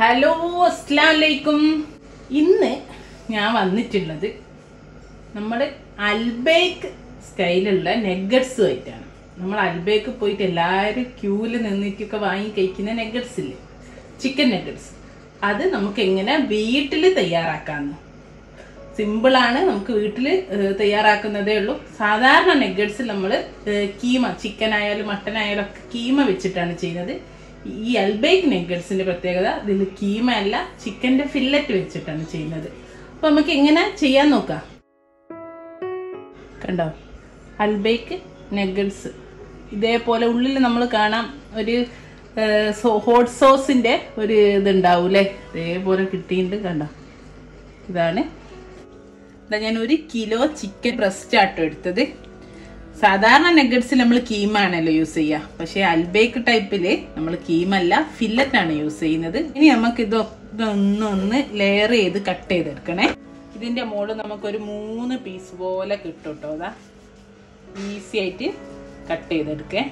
Hello അസ്ലാമലൈക്കും ഇന്ന് ഞാൻ വന്നിട്ടുള്ളത് നമ്മൾ അൽബേക്ക് സ്റ്റൈലുള്ള നെഗറ്റ്സും ആയിട്ടാണ് നമ്മൾ അൽബേക്ക് പോയിട്ട് എല്ലാവരും ക്യൂവിൽ നിന്നിട്ടൊക്കെ വാങ്ങി കഴിക്കുന്ന നെഗറ്റ്സ് ഇല്ലേ ചിക്കൻ നെഗറ്റ്സ് അത് നമുക്ക് എങ്ങനെ വീട്ടിൽ തയ്യാറാക്കാമെന്ന് സിമ്പിളാണ് നമുക്ക് വീട്ടിൽ തയ്യാറാക്കുന്നതേ ഉള്ളൂ സാധാരണ നെഗറ്റ്സ് നമ്മൾ കീമ ചിക്കൻ ആയാലും മട്ടൻ ആയാലും ഒക്കെ കീമ വെച്ചിട്ടാണ് ചെയ്യുന്നത് ഈ അൽബേക്ക് നെഗറ്റ്സിന്റെ പ്രത്യേകത ഇതിൽ കീമ അല്ല ചിക്കന്റെ ഫില്ലറ്റ് വെച്ചിട്ടാണ് ചെയ്യുന്നത് അപ്പൊ നമുക്ക് എങ്ങനെ ചെയ്യാൻ നോക്കാം കണ്ടോ അൽബേക്ക് നെഗറ്റ്സ് ഇതേപോലെ ഉള്ളിൽ നമ്മൾ കാണാം ഒരു ഹോട്ട് സോസിന്റെ ഒരു ഇതുണ്ടാവും അല്ലേ ഇതേപോലെ കിട്ടിയിട്ടുണ്ട് കണ്ടോ ഇതാണ് ഇതാ ഞാൻ ഒരു കിലോ ചിക്കൻ ബ്രസ്റ്റ് ആട്ടോ എടുത്തത് സാധാരണ നെഗറ്റ്സിൽ നമ്മൾ കീമ ആണല്ലോ യൂസ് ചെയ്യുക പക്ഷേ അൽബേക്ക് ടൈപ്പില് നമ്മൾ കീമല്ല ഫില്ലറ്റ് ആണ് യൂസ് ചെയ്യുന്നത് ഇനി നമുക്ക് ഇത് ഇതൊന്നൊന്ന് ലെയർ ചെയ്ത് കട്ട് ചെയ്തെടുക്കണേ ഇതിന്റെ മുകളിൽ നമുക്കൊരു മൂന്ന് പീസ് പോലെ കിട്ടും കേട്ടോ അതാ ഈസി ആയിട്ട് കട്ട് ചെയ്തെടുക്കേ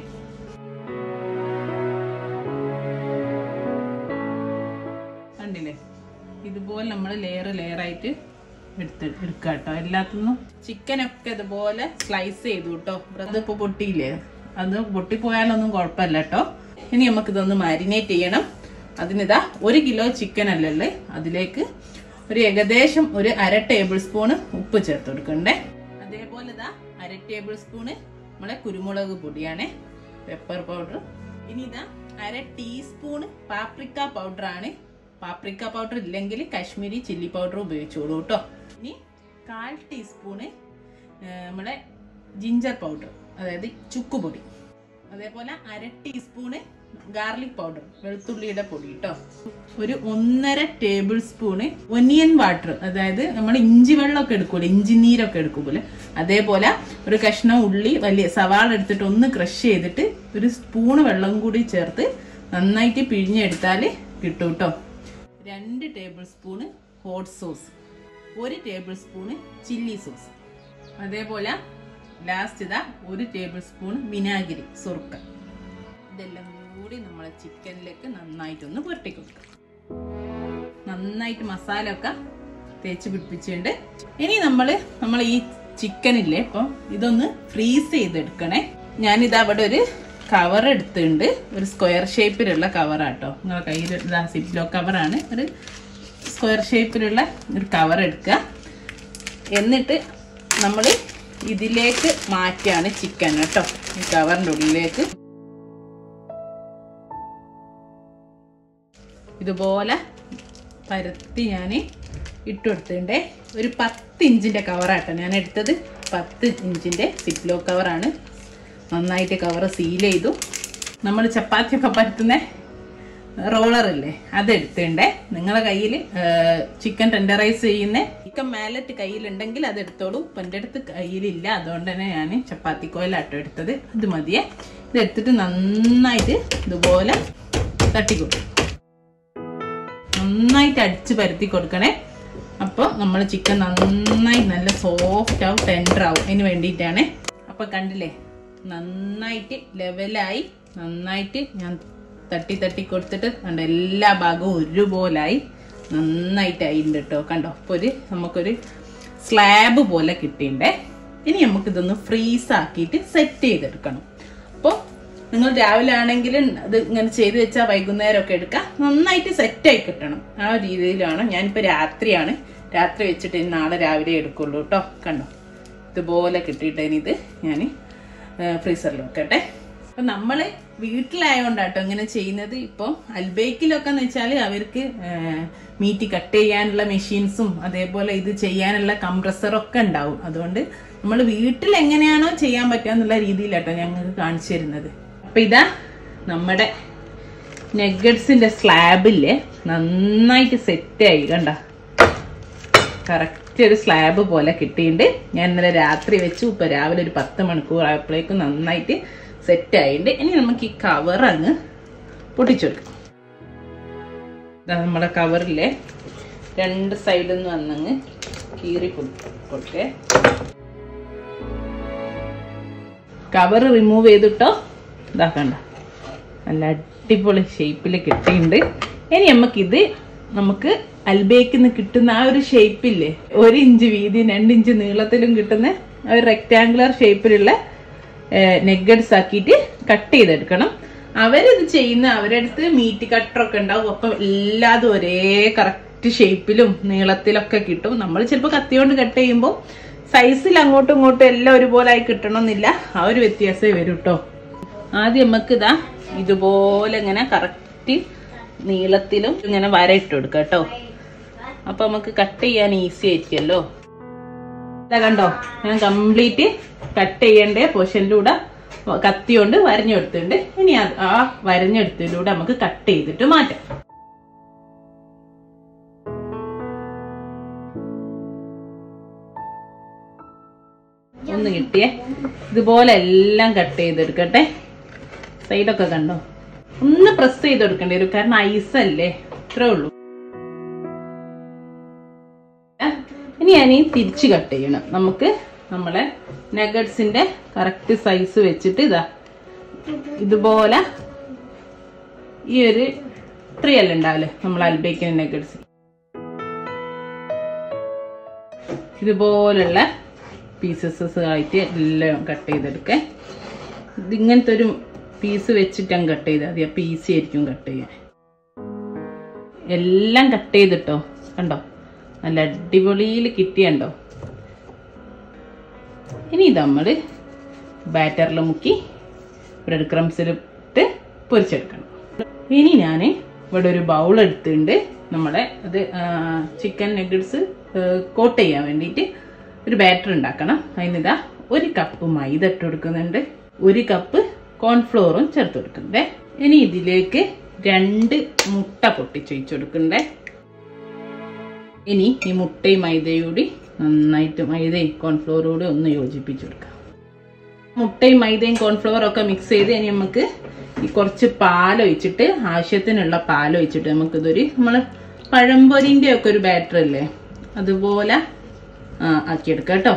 കണ്ടില്ലേ ഇതുപോലെ നമ്മൾ ലെയർ ലെയർ ആയിട്ട് എടുത്ത് എടുക്കുക കേട്ടോ എല്ലാത്തുനിന്നും ചിക്കനൊക്കെ ഇതുപോലെ സ്ലൈസ് ചെയ്തു കേട്ടോ അതിപ്പോൾ പൊട്ടിയില്ലേ അത് പൊട്ടിപ്പോയാലൊന്നും കുഴപ്പമില്ല കേട്ടോ ഇനി നമുക്കിതൊന്ന് മാരിനേറ്റ് ചെയ്യണം അതിനിതാ ഒരു കിലോ ചിക്കൻ അല്ലല്ലേ അതിലേക്ക് ഒരു ഏകദേശം ഒരു അര ടേബിൾ സ്പൂണ് ഉപ്പ് ചേർത്ത് കൊടുക്കണ്ടേ അതേപോലെ ഇതാ അര ടേബിൾ സ്പൂണ് നമ്മളെ കുരുമുളക് പൊടിയാണേ പെപ്പർ പൗഡർ ഇനി ഇതാ അര ടീസ്പൂണ് പാപ്രിക്ക പൗഡർ ആണ് പാപ്രിക്ക പൗഡർ ഇല്ലെങ്കിൽ കാശ്മീരി ചില്ലി പൗഡർ ഉപയോഗിച്ചോളൂ കേട്ടോ ഇനി കാൽ ടീസ്പൂണ് നമ്മളെ ജിഞ്ചർ പൗഡർ അതായത് ചുക്കുപൊടി അതേപോലെ അര ടീസ്പൂണ് ഗാർലിക് പൗഡർ വെളുത്തുള്ളിയുടെ പൊടി കേട്ടോ ഒരു ഒന്നര ടേബിൾ സ്പൂണ് ഒനിയൻ വാട്ടർ അതായത് നമ്മൾ ഇഞ്ചി വെള്ളമൊക്കെ എടുക്കൂലെ ഇഞ്ചി നീരൊക്കെ എടുക്കൂലെ അതേപോലെ ഒരു കഷ്ണം ഉള്ളി വലിയ സവാള എടുത്തിട്ട് ഒന്ന് ക്രഷ് ചെയ്തിട്ട് ഒരു സ്പൂണ് വെള്ളം കൂടി ചേർത്ത് നന്നായിട്ട് പിഴിഞ്ഞെടുത്താൽ കിട്ടും കേട്ടോ രണ്ട് ടേബിൾ സ്പൂണ് ഹോട്ട് സോസ് ഒരു ടേബിൾ സ്പൂണ് ചില്ലി സോസ് അതേപോലെ ലാസ്റ്റ് ഇതാ ഒരു ടേബിൾ സ്പൂൺ വിനാഗിരി സുറുക്ക ഇതെല്ലാം കൂടി നമ്മളെ ചിക്കനിലേക്ക് നന്നായിട്ടൊന്ന് പുരട്ടി കൊടുക്കാം നന്നായിട്ട് മസാല ഒക്കെ തേച്ച് പിടിപ്പിച്ചിട്ടുണ്ട് ഇനി നമ്മൾ നമ്മൾ ഈ ചിക്കനില്ലേ ഇപ്പം ഇതൊന്ന് ഫ്രീസ് ചെയ്തെടുക്കണേ ഞാനിത് അവിടെ ഒരു കവർ എടുത്തിട്ടുണ്ട് ഒരു സ്ക്വയർ ഷേപ്പിലുള്ള കവറാട്ടോ നിങ്ങളെ കയ്യിൽ ഇതാ സിപ്ലോ കവറാണ് ഒരു സ്ക്വയർ ഷേപ്പിലുള്ള ഒരു കവർ എടുക്കുക എന്നിട്ട് നമ്മൾ ഇതിലേക്ക് മാറ്റിയാണ് ചിക്കൻ കേട്ടോ ഈ കവറിൻ്റെ ഉള്ളിലേക്ക് ഇതുപോലെ പരത്തി ഞാൻ ഇട്ടുകൊടുത്തിട്ടുണ്ട് ഒരു പത്ത് ഇഞ്ചിൻ്റെ കവറാട്ടോ ഞാൻ എടുത്തത് പത്ത് ഇഞ്ചിൻ്റെ സിപ്ലോ കവറാണ് നന്നായിട്ട് കവർ സീൽ ചെയ്തു നമ്മൾ ചപ്പാത്തിയൊക്കെ പരത്തുന്ന റോളറില്ലേ അതെടുത്തിണ്ടേ നിങ്ങളെ കയ്യിൽ ചിക്കൻ ടെൻഡറൈസ് ചെയ്യുന്ന ചിക്കൻ മാലറ്റ് കയ്യിലുണ്ടെങ്കിൽ അത് എടുത്തോളൂ ഇപ്പം എൻ്റെ അടുത്ത് കയ്യിലില്ല അതുകൊണ്ട് തന്നെ ഞാൻ ചപ്പാത്തി കോയിലാട്ടോ എടുത്തത് ഇത് മതിയേ ഇത് എടുത്തിട്ട് നന്നായിട്ട് ഇതുപോലെ തട്ടി കൊടുക്കും നന്നായിട്ട് അടിച്ച് പരത്തി കൊടുക്കണേ അപ്പോൾ നമ്മൾ ചിക്കൻ നന്നായി നല്ല സോഫ്റ്റ് ആവും ടെൻഡർ ആവും അതിന് വേണ്ടിയിട്ടാണ് അപ്പോൾ കണ്ടില്ലേ നന്നായിട്ട് ലെവലായി നന്നായിട്ട് ഞാൻ തട്ടി തട്ടി കൊടുത്തിട്ട് കണ്ടോ എല്ലാ ഭാഗവും ഒരുപോലായി നന്നായിട്ടായിട്ടുണ്ട് കേട്ടോ കണ്ടോ അപ്പോൾ ഒരു നമുക്കൊരു സ്ലാബ് പോലെ കിട്ടിയിട്ടുണ്ടേ ഇനി നമുക്കിതൊന്ന് ഫ്രീസ് ആക്കിയിട്ട് സെറ്റ് ചെയ്തെടുക്കണം അപ്പോൾ നിങ്ങൾ രാവിലെ ആണെങ്കിൽ അത് ഇങ്ങനെ ചെയ്ത് വെച്ചാൽ വൈകുന്നേരമൊക്കെ എടുക്കാം നന്നായിട്ട് സെറ്റായി കിട്ടണം ആ രീതിയിലാണ് ഞാനിപ്പോൾ രാത്രിയാണ് രാത്രി വെച്ചിട്ട് ഇനി നാളെ രാവിലെ എടുക്കുള്ളൂ കേട്ടോ കണ്ടോ ഇതുപോലെ കിട്ടിയിട്ട് ഇനി ഇത് ഞാൻ ഫ്രീസറിൽ വെക്കട്ടെ അപ്പം നമ്മൾ വീട്ടിലായതുകൊണ്ടാട്ടോ ഇങ്ങനെ ചെയ്യുന്നത് ഇപ്പോൾ അൽബേക്കിലൊക്കെ എന്ന് വെച്ചാൽ അവർക്ക് മീറ്റ് കട്ട് ചെയ്യാനുള്ള മെഷീൻസും അതേപോലെ ഇത് ചെയ്യാനുള്ള കംപ്രസറൊക്കെ ഉണ്ടാവും അതുകൊണ്ട് നമ്മൾ വീട്ടിൽ എങ്ങനെയാണോ ചെയ്യാൻ പറ്റുക എന്നുള്ള രീതിയിലാട്ടോ ഞങ്ങൾക്ക് കാണിച്ചു തരുന്നത് അപ്പം ഇതാ നമ്മുടെ നെഗറ്റ്സിൻ്റെ സ്ലാബില്ലേ നന്നായിട്ട് സെറ്റായി കണ്ട കറക്റ്റ് ഒരു സ്ലാബ് പോലെ കിട്ടിയിട്ടുണ്ട് ഞാൻ ഇന്നലെ രാത്രി വെച്ചു ഇപ്പൊ രാവിലെ ഒരു പത്ത് മണിക്കൂർ ആയപ്പോഴേക്കും നന്നായിട്ട് സെറ്റ് ആയിട്ടുണ്ട് ഇനി നമുക്ക് ഈ കവർ അങ്ങ് പൊട്ടിച്ചെടുക്കാം ഇതാ നമ്മുടെ കവറിലെ രണ്ട് സൈഡിൽ നിന്ന് വന്നങ്ങ് കീറി കൊടുക്കേ കവർ റിമൂവ് ചെയ്തിട്ടോ ഇതാക്കണ്ട നല്ല അടിപൊളി ഷേപ്പിൽ കിട്ടിയിട്ടുണ്ട് ഇനി നമുക്കിത് നമുക്ക് അൽബേക്കിന്ന് കിട്ടുന്ന ആ ഒരു ഷേപ്പില്ലേ ഒരു ഇഞ്ച് വീതി രണ്ട് ഇഞ്ച് നീളത്തിലും കിട്ടുന്ന ആ ഒരു റെക്ടാങ്കുലർ ഷേപ്പിലുള്ള നെഗഡ്സ് ആക്കിയിട്ട് കട്ട് ചെയ്തെടുക്കണം അവരിത് ചെയ്യുന്ന അവരുടെ അടുത്ത് മീറ്റ് കട്ടറൊക്കെ ഉണ്ടാവും അപ്പം എല്ലാതും ഒരേ കറക്റ്റ് ഷേപ്പിലും നീളത്തിലൊക്കെ കിട്ടും നമ്മൾ ചിലപ്പോൾ കത്തി കൊണ്ട് കട്ട് ചെയ്യുമ്പോൾ സൈസിൽ അങ്ങോട്ടും ഇങ്ങോട്ടും എല്ലാം ഒരുപോലെ ആയി കിട്ടണമെന്നില്ല ആ ഒരു വ്യത്യാസമേ വരും കേട്ടോ ആദ്യം നമുക്ക് ഇതാ ഇതുപോലെ ഇങ്ങനെ കറക്റ്റ് നീളത്തിലും ഇങ്ങനെ വര ഇട്ട് കൊടുക്കാം കേട്ടോ അപ്പൊ നമുക്ക് കട്ട് ചെയ്യാൻ ഈസി ആയിരിക്കുമല്ലോ ഇതാ കണ്ടോ ഞാൻ കംപ്ലീറ്റ് കട്ട് ചെയ്യേണ്ട പൊഷനിലൂടെ കത്തി കൊണ്ട് വരഞ്ഞെടുത്തിട്ടുണ്ട് ഇനി അത് ആ വരഞ്ഞെടുത്തതിലൂടെ നമുക്ക് കട്ട് ചെയ്തിട്ട് മാറ്റാം ഒന്ന് കിട്ടിയേ ഇതുപോലെ എല്ലാം കട്ട് ചെയ്തെടുക്കട്ടെ സൈഡൊക്കെ കണ്ടോ ഒന്ന് പ്രസ് ചെയ്തെടുക്കേണ്ടി വരും കാരണം ഐസ് അല്ലേ ഇത്രേ ഉള്ളൂ ഇനി ഞാൻ ഈ തിരിച്ച് കട്ട് ചെയ്യണം നമുക്ക് നമ്മളെ നഗറ്റ്സിന്റെ കറക്റ്റ് സൈസ് വെച്ചിട്ട് ഇതാ ഇതുപോലെ ഈ ഒരു ട്രീ അല്ല ഉണ്ടാവില്ലേ നമ്മൾ അൽബേക്കിന് നഗറ്റ്സ് ഇതുപോലുള്ള പീസസ് ആയിട്ട് എല്ലാം കട്ട് ചെയ്തെടുക്കേ ഇതിങ്ങനത്തെ ഒരു പീസ് വെച്ചിട്ടാണ് കട്ട് ചെയ്താൽ മതി അപ്പൊ ഈസി ആയിരിക്കും കട്ട് ചെയ്യാൻ എല്ലാം കട്ട് ചെയ്തിട്ടോ കണ്ടോ നല്ല അടിപൊളിയിൽ കിട്ടിയണ്ടോ ഇനി ഇത് നമ്മൾ ബാറ്ററിൽ മുക്കി ബ്രെഡ് ക്രംസിൽ ഇട്ട് പൊരിച്ചെടുക്കണം ഇനി ഞാൻ ഇവിടെ ഒരു ബൗൾ എടുത്തിട്ടുണ്ട് നമ്മുടെ അത് ചിക്കൻ നെഗറ്റ്സ് കോട്ട് ചെയ്യാൻ വേണ്ടിയിട്ട് ഒരു ബാറ്റർ ഉണ്ടാക്കണം അതിനിതാ ഒരു കപ്പ് മൈദ ഇട്ട് കൊടുക്കുന്നുണ്ട് ഒരു കപ്പ് കോൺഫ്ലോറും ചേർത്ത് കൊടുക്കണ്ടേ ഇനി ഇതിലേക്ക് രണ്ട് മുട്ട പൊട്ടിച്ചൊഴിച്ചു കൊടുക്കണ്ടേ ഇനി ഈ മുട്ടയും മൈദയും കൂടി നന്നായിട്ട് മൈദയും കോൺഫ്ലോറും കൂടി ഒന്ന് യോജിപ്പിച്ചു കൊടുക്കാം മുട്ടയും മൈദയും കോൺഫ്ലവറും ഒക്കെ മിക്സ് ചെയ്ത് ഇനി നമുക്ക് ഈ കുറച്ച് പാലൊഴിച്ചിട്ട് ആവശ്യത്തിനുള്ള പാലൊഴിച്ചിട്ട് നമുക്കിതൊരു നമ്മൾ പഴംപൊരിൻ്റെ ഒക്കെ ഒരു ബാറ്റർ അല്ലേ അതുപോലെ ആ, ആക്കിയെടുക്കാം കേട്ടോ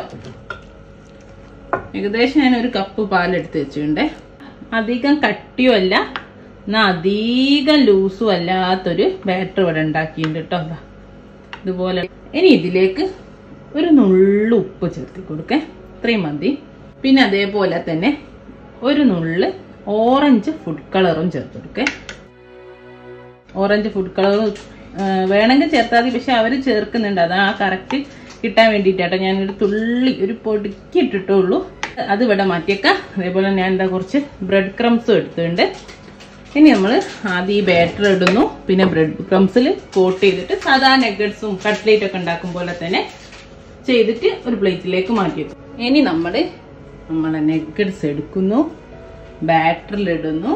ഏകദേശം ഞാൻ ഒരു കപ്പ് പാലെടുത്ത് വെച്ചിട്ടുണ്ട് അധികം കട്ടിയും അല്ല എന്നാ അധികം ലൂസും അല്ലാത്തൊരു ബാറ്റർ ഇവിടെ ഉണ്ടാക്കിയിട്ടുണ്ട് കേട്ടോ ദാ. ഇതുപോലെ ഇനി ഇതിലേക്ക് ഒരു നുള്ളു ഉപ്പ് ചേർത്ത് കൊടുക്കേ ഇത്രയും മതി പിന്നെ അതേപോലെ തന്നെ ഒരു നുള്ള് ഓറഞ്ച് ഫുഡ് കളറും ചേർത്ത് കൊടുക്കേ ഓറഞ്ച് ഫുഡ് കളർ വേണമെങ്കിൽ ചേർത്താൽ മതി പക്ഷെ അവർ ചേർക്കുന്നുണ്ട് അത് ആ കറക്റ്റ് കിട്ടാൻ വേണ്ടിയിട്ടാട്ടോ ഞാനൊരു തുള്ളി ഒരു പൊടുക്കി ഇട്ടിട്ടുള്ളൂ അത് ഇവിടെ മാറ്റിയേക്കാം അതേപോലെ ഞാൻ എന്താ കുറച്ച് ബ്രെഡ് ക്രംസും എടുത്തിട്ടുണ്ട് ഇനി നമ്മൾ ആദ്യം ഈ ബാറ്റർ ഇടുന്നു പിന്നെ ബ്രെഡ് ക്രംസിൽ കോട്ട് ചെയ്തിട്ട് സാധാരണ നെഗറ്റ്സും കട്ട്ലേറ്റ് ഒക്കെ ഉണ്ടാക്കും പോലെ തന്നെ ചെയ്തിട്ട് ഒരു പ്ലേറ്റിലേക്ക് മാറ്റി വെക്കും ഇനി നമ്മൾ നമ്മളെ നെഗറ്റ്സ് എടുക്കുന്നു ബാറ്ററിൽ ഇടുന്നു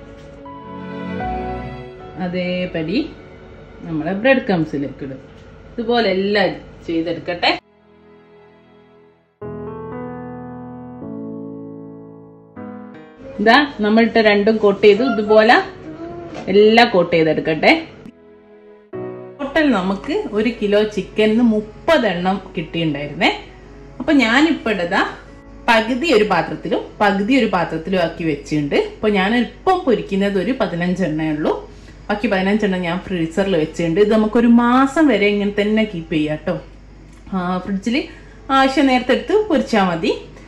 അതേപടി നമ്മളെ ബ്രെഡ് ക്രംസിലേക്ക് ഇടും ഇതുപോലെ എല്ലാം ചെയ്തെടുക്കട്ടെ ഇതാ നമ്മളിട്ട് രണ്ടും കോട്ട് ചെയ്തു ഇതുപോലെ എല്ലാം കോട്ട് ചെയ്തെടുക്കട്ടെ ടോട്ടൽ നമുക്ക് ഒരു കിലോ ചിക്കനിന് മുപ്പതെണ്ണം കിട്ടിയിട്ടുണ്ടായിരുന്നേ അപ്പൊ ഞാനിപ്പോ ഇടതാ പകുതി ഒരു പാത്രത്തിലും പകുതി ഒരു പാത്രത്തിലും ആക്കി വെച്ചിട്ടുണ്ട് അപ്പൊ ഞാൻ ഇപ്പം പൊരിക്കുന്നത് ഒരു പതിനഞ്ചെണ്ണേ ഉള്ളൂ ബാക്കി പതിനഞ്ചെണ്ണം ഞാൻ ഫ്രീസറിൽ വെച്ചിട്ടുണ്ട് ഇത് നമുക്കൊരു മാസം വരെ ഇങ്ങനെ തന്നെ കീപ്പ് ചെയ്യാം കേട്ടോ ഫ്രിഡ്ജിൽ ആവശ്യം നേരത്തെ എടുത്ത് പൊരിച്ചാൽ മതി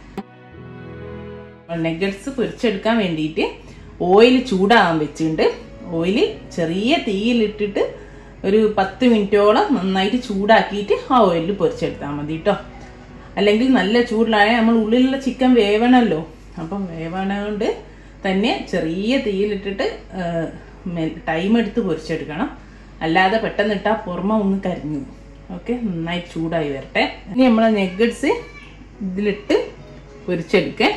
നെഗറ്റ്സ് പൊരിച്ചെടുക്കാൻ വേണ്ടിയിട്ട് ഓയിൽ ചൂടാകാൻ വെച്ചിട്ടുണ്ട് ഓയിൽ ചെറിയ തീയിലിട്ടിട്ട് ഒരു പത്ത് മിനിറ്റോളം നന്നായിട്ട് ചൂടാക്കിയിട്ട് ആ ഓയിലിൽ പൊരിച്ചെടുത്താൽ മതി കേട്ടോ അല്ലെങ്കിൽ നല്ല ചൂടിലായ നമ്മൾ ഉള്ളിലുള്ള ചിക്കൻ വേവണമല്ലോ അപ്പം വേവണോണ്ട് തന്നെ ചെറിയ തീയിലിട്ടിട്ട് ടൈം എടുത്ത് പൊരിച്ചെടുക്കണം അല്ലാതെ പെട്ടെന്ന് ഇട്ടാൽ പുറമ ഒന്ന് കരിഞ്ഞു ഓക്കെ നന്നായി ചൂടായി വരട്ടെ ഇനി നമ്മൾ നെഗറ്റ്സ് ഇതിലിട്ട് പൊരിച്ചെടുക്കേ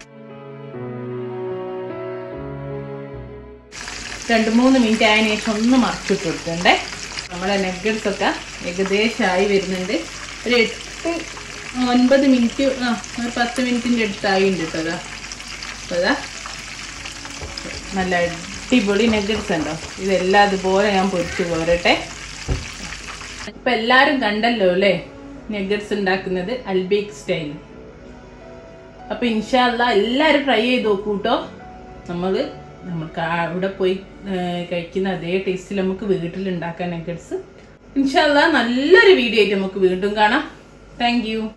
രണ്ട് മൂന്ന് മിനിറ്റ് ആയതിനു ശേഷം ഒന്ന് മറിച്ചിട്ട് കൊടുക്കണ്ടേ നമ്മുടെ നെഗറ്റ്സ് ഒക്കെ ഏകദേശമായി വരുന്നുണ്ട് ഒരു എട്ട് ഒൻപത് മിനിറ്റ് ആ ഒരു പത്ത് മിനിറ്റിൻ്റെ അടുത്തായിട്ടുണ്ട് കേട്ടോ അതാ അപ്പോൾ അതാ നല്ല അടിപൊളി നെഗറ്റ്സ് ഉണ്ടോ ഇതെല്ലാം അതുപോലെ ഞാൻ പൊരിച്ചു പോരട്ടെ ഇപ്പം എല്ലാവരും കണ്ടല്ലോ അല്ലേ നെഗറ്റ്സ് ഉണ്ടാക്കുന്നത് അൽബേക്ക് സ്റ്റൈൽ അപ്പൊ ഇൻഷാല്ല എല്ലാരും ട്രൈ ചെയ്ത് നോക്കൂ കേട്ടോ നമ്മൾ നമുക്ക് ആ അവിടെ പോയി ഏർ കഴിക്കുന്ന അതേ ടേസ്റ്റിൽ നമുക്ക് വീട്ടിൽ ഉണ്ടാക്കാൻ നഗറ്റ്സ് ഇൻഷാല്ല നല്ലൊരു വീഡിയോ ആയിട്ട് നമുക്ക് വീണ്ടും കാണാം താങ്ക്